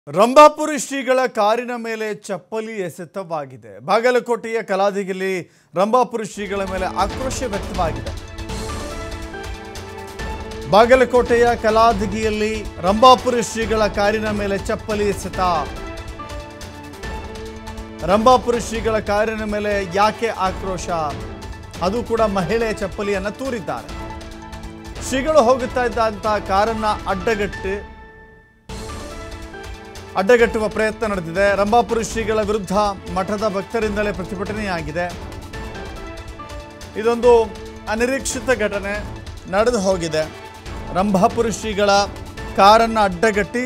ರಂಭಾಪುರಿ ಶ್ರೀಗಳ ಕಾರಿನ ಮೇಲೆ ಚಪ್ಪಲಿ ಎಸೆತವಾಗಿದೆ ಬಾಗಲಕೋಟೆಯ ಕಲಾದಿಗೆಯಲ್ಲಿ ರಂಭಾಪುರಿ ಶ್ರೀಗಳ ಮೇಲೆ ಆಕ್ರೋಶ ವ್ಯಕ್ತವಾಗಿದೆ ಬಾಗಲಕೋಟೆಯ ಕಲಾದಿಗಿಯಲ್ಲಿ ರಂಭಾಪುರಿ ಶ್ರೀಗಳ ಕಾರಿನ ಮೇಲೆ ಚಪ್ಪಲಿ ಎಸೆತ ರಂಭಾಪುರಿ ಶ್ರೀಗಳ ಕಾರಿನ ಮೇಲೆ ಯಾಕೆ ಆಕ್ರೋಶ ಅದು ಕೂಡ ಮಹಿಳೆಯ ಚಪ್ಪಲಿಯನ್ನು ತೂರಿದ್ದಾರೆ ಶ್ರೀಗಳು ಹೋಗುತ್ತಾ ಇದ್ದಂಥ ಕಾರನ್ನ ಅಡ್ಡಗಟ್ಟಿ ಅಡ್ಡಗಟ್ಟುವ ಪ್ರಯತ್ನ ನಡೆದಿದೆ ರಂಭಾಪುರಿ ಶ್ರೀಗಳ ವಿರುದ್ಧ ಮಠದ ಭಕ್ತರಿಂದಲೇ ಪ್ರತಿಭಟನೆಯಾಗಿದೆ ಇದೊಂದು ಅನಿರೀಕ್ಷಿತ ಘಟನೆ ನಡೆದು ಹೋಗಿದೆ ರಂಭಾಪುರಿ ಶ್ರೀಗಳ ಕಾರನ್ನು ಅಡ್ಡಗಟ್ಟಿ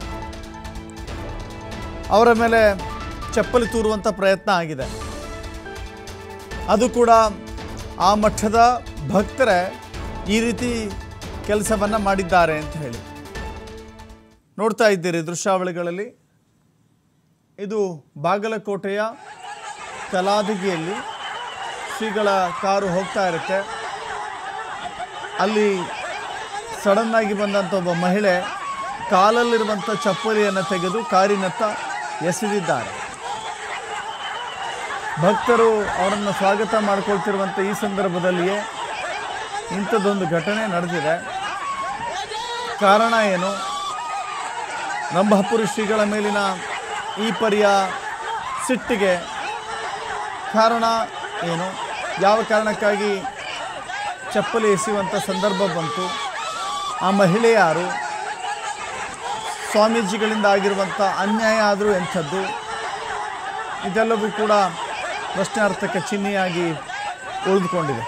ಅವರ ಮೇಲೆ ಚಪ್ಪಲಿ ತೂರುವಂಥ ಪ್ರಯತ್ನ ಆಗಿದೆ ಅದು ಕೂಡ ಆ ಮಠದ ಭಕ್ತರೇ ಈ ರೀತಿ ಕೆಲಸವನ್ನು ಮಾಡಿದ್ದಾರೆ ಅಂತ ಹೇಳಿ ನೋಡ್ತಾ ಇದ್ದೀರಿ ದೃಶ್ಯಾವಳಿಗಳಲ್ಲಿ ಇದು ಬಾಗಲಕೋಟೆಯ ಕಲಾದಿಗಿಯಲ್ಲಿ ಶ್ರೀಗಳ ಕಾರು ಹೋಗ್ತಾ ಇರುತ್ತೆ ಅಲ್ಲಿ ಸಡನ್ ಆಗಿ ಬಂದಂಥ ಒಬ್ಬ ಮಹಿಳೆ ಕಾಲಲ್ಲಿರುವಂಥ ಚಪ್ಪಲಿಯನ್ನು ತೆಗೆದು ಕಾರಿನತ್ತ ಎಸೆದಿದ್ದಾರೆ ಭಕ್ತರು ಅವರನ್ನು ಸ್ವಾಗತ ಮಾಡಿಕೊಳ್ತಿರುವಂಥ ಈ ಸಂದರ್ಭದಲ್ಲಿಯೇ ಇಂಥದ್ದೊಂದು ಘಟನೆ ನಡೆದಿದೆ ಕಾರಣ ಏನು ರಂಭಾಪುರಿ ಶ್ರೀಗಳ ಮೇಲಿನ ಈ ಪರಿಯ ಸಿಟ್ಟಿಗೆ ಕಾರಣ ಏನು ಯಾವ ಕಾರಣಕ್ಕಾಗಿ ಚಪ್ಪಲಿ ಎಸೆಯುವಂಥ ಸಂದರ್ಭ ಬಂತು ಆ ಮಹಿಳೆ ಯಾರು ಸ್ವಾಮೀಜಿಗಳಿಂದ ಆಗಿರುವಂಥ ಅನ್ಯಾಯ ಆದರೂ ಎಂಥದ್ದು ಇದೆಲ್ಲವೂ ಕೂಡ ಪ್ರಶ್ನಾರ್ಥಕ ಚಿಹ್ನೆಯಾಗಿ ಉಳಿದುಕೊಂಡಿದೆ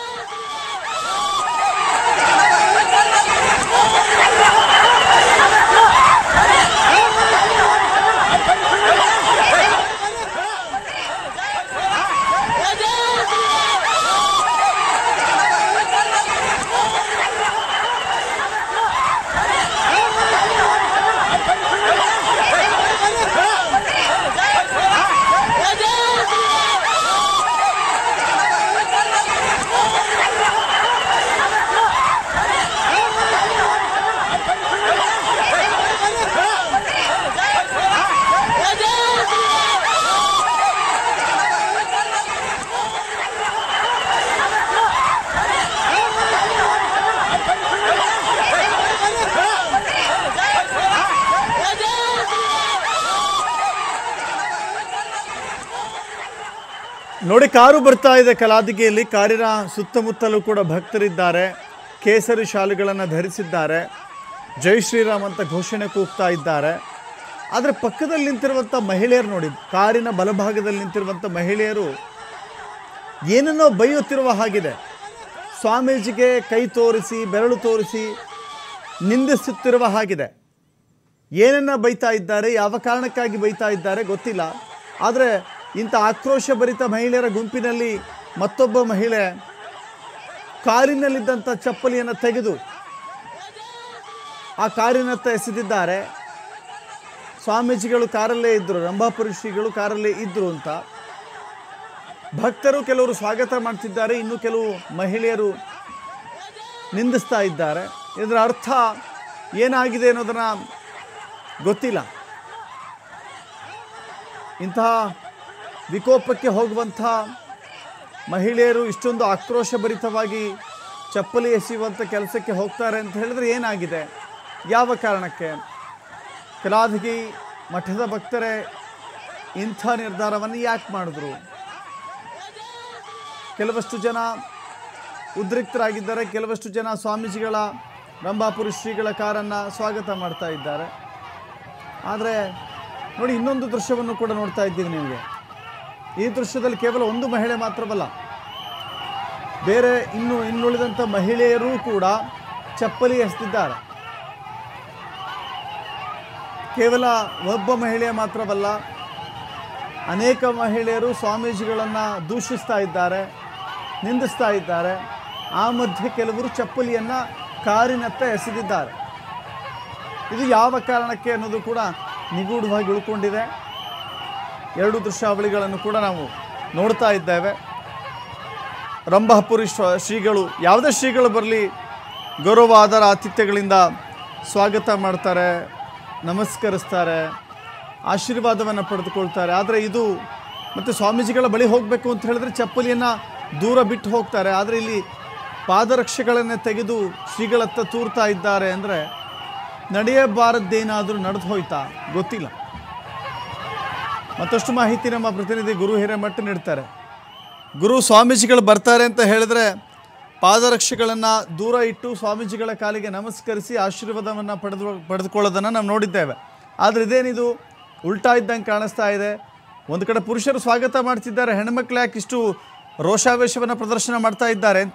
ನೋಡಿ ಕಾರು ಬರ್ತಾ ಇದೆ ಕಲಾದಿಗೆಯಲ್ಲಿ ಕಾರಿನ ಸುತ್ತಮುತ್ತಲೂ ಕೂಡ ಭಕ್ತರಿದ್ದಾರೆ ಕೇಸರಿ ಶಾಲುಗಳನ್ನು ಧರಿಸಿದ್ದಾರೆ ಜೈ ಶ್ರೀರಾಮ್ ಅಂತ ಘೋಷಣೆ ಕೂಗ್ತಾ ಇದ್ದಾರೆ ಆದರೆ ಪಕ್ಕದಲ್ಲಿ ನಿಂತಿರುವಂಥ ಮಹಿಳೆಯರು ನೋಡಿ ಕಾರಿನ ಬಲಭಾಗದಲ್ಲಿ ನಿಂತಿರುವಂಥ ಮಹಿಳೆಯರು ಏನನ್ನೋ ಬೈಯುತ್ತಿರುವ ಹಾಗಿದೆ ಸ್ವಾಮೀಜಿಗೆ ಕೈ ತೋರಿಸಿ ಬೆರಳು ತೋರಿಸಿ ನಿಂದಿಸುತ್ತಿರುವ ಹಾಗಿದೆ ಏನನ್ನ ಬೈತಾ ಇದ್ದಾರೆ ಯಾವ ಕಾರಣಕ್ಕಾಗಿ ಬೈತಾ ಇದ್ದಾರೆ ಗೊತ್ತಿಲ್ಲ ಆದರೆ ಇಂಥ ಆಕ್ರೋಶಭರಿತ ಮಹಿಳೆಯರ ಗುಂಪಿನಲ್ಲಿ ಮತ್ತೊಬ್ಬ ಮಹಿಳೆ ಕಾರಿನಲ್ಲಿದ್ದಂಥ ಚಪ್ಪಲಿಯನ್ನು ತೆಗೆದು ಆ ಕಾರಿನತ್ತ ಎಸೆದಿದ್ದಾರೆ ಸ್ವಾಮೀಜಿಗಳು ಕಾರಲ್ಲೇ ಇದ್ದರು ರಂಭಾಪುರಿ ಶ್ರೀಗಳು ಕಾರಲ್ಲೇ ಇದ್ದರು ಅಂತ ಭಕ್ತರು ಕೆಲವರು ಸ್ವಾಗತ ಮಾಡ್ತಿದ್ದಾರೆ ಇನ್ನು ಕೆಲವು ಮಹಿಳೆಯರು ನಿಂದಿಸ್ತಾ ಇದ್ದಾರೆ ಇದರ ಅರ್ಥ ಏನಾಗಿದೆ ಅನ್ನೋದನ್ನು ಗೊತ್ತಿಲ್ಲ ಇಂತಹ ವಿಕೋಪಕ್ಕೆ ಹೋಗುವಂಥ ಮಹಿಳೆಯರು ಇಷ್ಟೊಂದು ಆಕ್ರೋಶಭರಿತವಾಗಿ ಚಪ್ಪಲಿ ಎಸೆಯುವಂಥ ಕೆಲಸಕ್ಕೆ ಹೋಗ್ತಾರೆ ಅಂತ ಹೇಳಿದ್ರೆ ಏನಾಗಿದೆ ಯಾವ ಕಾರಣಕ್ಕೆ ಕಲಾದಗಿ ಮಠದ ಭಕ್ತರೇ ಇಂಥ ನಿರ್ಧಾರವನ್ನು ಯಾಕೆ ಮಾಡಿದ್ರು ಕೆಲವಷ್ಟು ಜನ ಉದ್ರಿಕ್ತರಾಗಿದ್ದಾರೆ ಕೆಲವಷ್ಟು ಜನ ಸ್ವಾಮೀಜಿಗಳ ರಂಭಾಪುರಿ ಶ್ರೀಗಳ ಕಾರನ್ನು ಸ್ವಾಗತ ಮಾಡ್ತಾ ಇದ್ದಾರೆ ಆದರೆ ನೋಡಿ ಇನ್ನೊಂದು ದೃಶ್ಯವನ್ನು ಕೂಡ ನೋಡ್ತಾ ಇದ್ದೀವಿ ನಿಮಗೆ ಈ ದೃಶ್ಯದಲ್ಲಿ ಕೇವಲ ಒಂದು ಮಹಿಳೆ ಮಾತ್ರವಲ್ಲ ಬೇರೆ ಇನ್ನು ಇನ್ನುಳಿದಂಥ ಮಹಿಳೆಯರೂ ಕೂಡ ಚಪ್ಪಲಿ ಎಸೆದಿದ್ದಾರೆ ಕೇವಲ ಒಬ್ಬ ಮಹಿಳೆಯ ಮಾತ್ರವಲ್ಲ ಅನೇಕ ಮಹಿಳೆಯರು ಸ್ವಾಮೀಜಿಗಳನ್ನು ದೂಷಿಸ್ತಾ ಇದ್ದಾರೆ ನಿಂದಿಸ್ತಾ ಇದ್ದಾರೆ ಆ ಮಧ್ಯೆ ಕೆಲವರು ಚಪ್ಪಲಿಯನ್ನು ಕಾರಿನತ್ತ ಎಸೆದಿದ್ದಾರೆ ಇದು ಯಾವ ಕಾರಣಕ್ಕೆ ಅನ್ನೋದು ಕೂಡ ನಿಗೂಢವಾಗಿ ಉಳ್ಕೊಂಡಿದೆ ಎರಡು ದೃಶ್ಯಾವಳಿಗಳನ್ನು ಕೂಡ ನಾವು ನೋಡ್ತಾ ಇದ್ದೇವೆ ರಂಭಾಪುರಿ ಶ್ವ- ಶ್ರೀಗಳು ಯಾವುದೇ ಶ್ರೀಗಳು ಬರಲಿ ಗೌರವ ಆಧಾರ ಆತಿಥ್ಯಗಳಿಂದ ಸ್ವಾಗತ ಮಾಡ್ತಾರೆ ನಮಸ್ಕರಿಸ್ತಾರೆ ಆಶೀರ್ವಾದವನ್ನು ಪಡೆದುಕೊಳ್ತಾರೆ ಆದರೆ ಇದು ಮತ್ತು ಸ್ವಾಮೀಜಿಗಳ ಬಳಿ ಹೋಗಬೇಕು ಅಂತ ಹೇಳಿದ್ರೆ ಚಪ್ಪಲಿಯನ್ನು ದೂರ ಬಿಟ್ಟು ಹೋಗ್ತಾರೆ ಆದರೆ ಇಲ್ಲಿ ಪಾದರಕ್ಷೆಗಳನ್ನೇ ತೆಗೆದು ಶ್ರೀಗಳತ್ತ ತೂರ್ತಾ ಇದ್ದಾರೆ ಅಂದರೆ ನಡೆಯಬಾರದ್ದೇನಾದರೂ ನಡೆದು ಹೋಯ್ತಾ ಗೊತ್ತಿಲ್ಲ ಮತ್ತಷ್ಟು ಮಾಹಿತಿ ನಮ್ಮ ಪ್ರತಿನಿಧಿ ಗುರು ಹಿರೇಮಠ ನೀಡ್ತಾರೆ ಗುರು ಸ್ವಾಮೀಜಿಗಳು ಬರ್ತಾರೆ ಅಂತ ಹೇಳಿದ್ರೆ ಪಾದರಕ್ಷೆಗಳನ್ನು ದೂರ ಇಟ್ಟು ಸ್ವಾಮೀಜಿಗಳ ಕಾಲಿಗೆ ನಮಸ್ಕರಿಸಿ ಆಶೀರ್ವಾದವನ್ನು ಪಡೆದು ಪಡೆದುಕೊಳ್ಳೋದನ್ನು ನಾವು ನೋಡಿದ್ದೇವೆ ಆದರೆ ಇದೇನಿದು ಉಲ್ಟಾ ಇದ್ದಂಗೆ ಕಾಣಿಸ್ತಾ ಇದೆ ಒಂದು ಕಡೆ ಪುರುಷರು ಸ್ವಾಗತ ಮಾಡ್ತಿದ್ದಾರೆ ಹೆಣ್ಮಕ್ಳು ಯಾಕೆ ಇಷ್ಟು ರೋಷಾವೇಶವನ್ನು ಪ್ರದರ್ಶನ ಮಾಡ್ತಾ ಇದ್ದಾರೆ ಅಂತ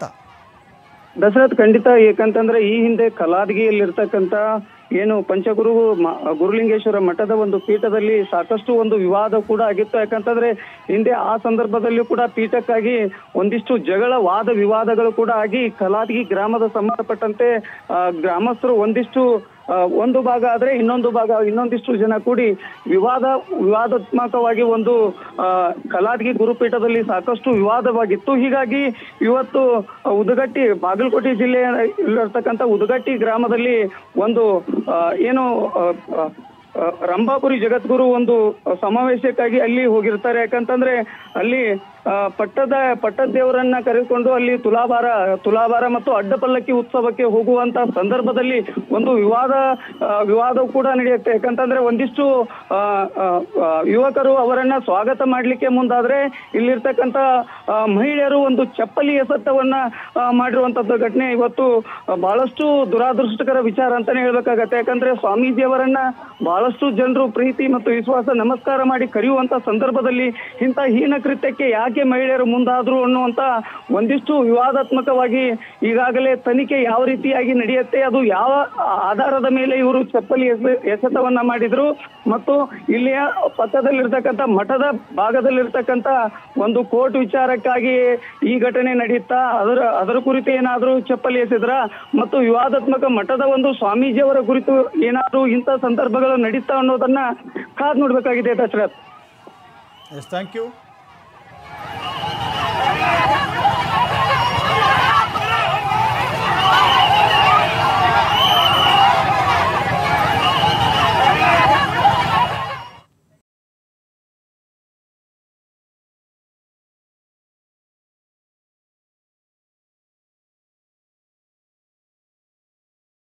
ದಶರಥ್ ಖಂಡಿತ ಏಕಂತಂದ್ರೆ ಈ ಹಿಂದೆ ಕಲಾದಗಿಯಲ್ಲಿರ್ತಕ್ಕಂತ ಏನು ಪಂಚಗುರು ಮ- ಗುರುಲಿಂಗೇಶ್ವರ ಮಠದ ಒಂದು ಪೀಠದಲ್ಲಿ ಸಾಕಷ್ಟು ಒಂದು ವಿವಾದ ಕೂಡ ಆಗಿತ್ತು ಯಾಕಂತಂದ್ರೆ ಹಿಂದೆ ಆ ಸಂದರ್ಭದಲ್ಲಿಯೂ ಕೂಡ ಪೀಠಕ್ಕಾಗಿ ಒಂದಿಷ್ಟು ಜಗಳ ವಾದ ವಿವಾದಗಳು ಕೂಡ ಆಗಿ ಕಲಾದಗಿ ಗ್ರಾಮದ ಸಂಬಂಧಪಟ್ಟಂತೆ ಆ, ಗ್ರಾಮಸ್ಥರು ಒಂದಿಷ್ಟು ಆ, ಒಂದು ಭಾಗ ಆದ್ರೆ ಇನ್ನೊಂದು ಭಾಗ ಇನ್ನೊಂದಿಷ್ಟು ಜನ ಕೂಡಿ ವಿವಾದ ವಿವಾದಾತ್ಮಕವಾಗಿ ಒಂದು ಆ, ಕಲಾದಗಿ ಗುರುಪೀಠದಲ್ಲಿ ಸಾಕಷ್ಟು ವಿವಾದವಾಗಿತ್ತು ಹೀಗಾಗಿ ಇವತ್ತು ಆ, ಉದಗಟ್ಟಿ ಬಾಗಲಕೋಟೆ ಜಿಲ್ಲೆಯ ಇಲ್ಲಿರ್ತಕ್ಕಂಥ ಉದಗಟ್ಟಿ ಗ್ರಾಮದಲ್ಲಿ ಒಂದು ಆ, ಏನು ಆ, ಆ, ಆ, ರಂಭಾಪುರಿ ಜಗದ್ಗುರು ಒಂದು ಸಮಾವೇಶಕ್ಕಾಗಿ ಅಲ್ಲಿ ಹೋಗಿರ್ತಾರೆ ಯಾಕಂತಂದ್ರೆ ಅಲ್ಲಿ ಆ, ಪಟ್ಟದ ಪಟ್ಟದ ದೇವರನ್ನ ಕರೆದುಕೊಂಡು ಅಲ್ಲಿ ತುಲಾಭಾರ ತುಲಾಭಾರ ಮತ್ತು ಅಡ್ಡಪಲ್ಲಕ್ಕಿ ಉತ್ಸವಕ್ಕೆ ಹೋಗುವಂತ ಸಂದರ್ಭದಲ್ಲಿ ಒಂದು ವಿವಾದ ಆ, ವಿವಾದ ಕೂಡ ನಡೆಯುತ್ತೆ ಯಾಕಂತಂದ್ರೆ ಒಂದಿಷ್ಟು ಆ, ಆ, ಆ, ಯುವಕರು ಅವರನ್ನ ಸ್ವಾಗತ ಮಾಡ್ಲಿಕ್ಕೆ ಮುಂದಾದ್ರೆ ಇಲ್ಲಿರ್ತಕ್ಕಂಥ ಆ, ಮಹಿಳೆಯರು ಒಂದು ಚಪ್ಪಲಿ ಎಸತ್ತವನ್ನ ಆ, ಮಾಡಿರುವಂತದ್ದು ಘಟನೆ ಇವತ್ತು ಆ, ಬಹಳಷ್ಟು ದುರಾದೃಷ್ಟಕರ ವಿಚಾರ ಅಂತಾನೆ ಹೇಳ್ಬೇಕಾಗತ್ತೆ ಯಾಕಂದ್ರೆ ಸ್ವಾಮೀಜಿಯವರನ್ನ ಬಹಳಷ್ಟು ಜನರು ಪ್ರೀತಿ ಮತ್ತು ವಿಶ್ವಾಸ ನಮಸ್ಕಾರ ಮಾಡಿ ಕರೆಯುವಂತ ಸಂದರ್ಭದಲ್ಲಿ ಇಂಥ ಹೀನ ಕೃತ್ಯಕ್ಕೆ ಯಾಕೆ ಮಹಿಳೆಯರು ಮುಂದಾದ್ರು ಅನ್ನುವಂತ ಒಂದಿಷ್ಟು ವಿವಾದಾತ್ಮಕವಾಗಿ ಈಗಾಗಲೇ ತನಿಖೆ ಯಾವ ರೀತಿಯಾಗಿ ನಡೆಯುತ್ತೆ ಅದು ಯಾವ ಆಧಾರದ ಮೇಲೆ ಇವರು ಚಪ್ಪಲಿ ಎಸೆ- ಎಸೆತವನ್ನ ಮಾಡಿದ್ರು ಮತ್ತು ಇಲ್ಲಿಯ ಪಕ್ಕದಲ್ಲಿರ್ತಕ್ಕಂಥ ಮಠದ ಭಾಗದಲ್ಲಿರ್ತಕ್ಕಂಥ ಒಂದು ಕೋರ್ಟ್ ವಿಚಾರಕ್ಕಾಗಿ ಈ ಘಟನೆ ನಡೆಯುತ್ತಾ ಅದರ ಅದರ ಕುರಿತು ಏನಾದರೂ ಚಪ್ಪಲಿ ಎಸೆದ್ರ ಮತ್ತು ವಿವಾದಾತ್ಮಕ ಮಠದ ಒಂದು ಸ್ವಾಮೀಜಿಯವರ ಕುರಿತು ಏನಾದರೂ ಇಂಥ ಸಂದರ್ಭಗಳು ನಡೀತಾ ಅನ್ನೋದನ್ನ ಕಾದ್ ನೋಡ್ಬೇಕಾಗಿದೆ ದಶರಥ್ ಎಸ್ ಥ್ಯಾಂಕ್ ಯು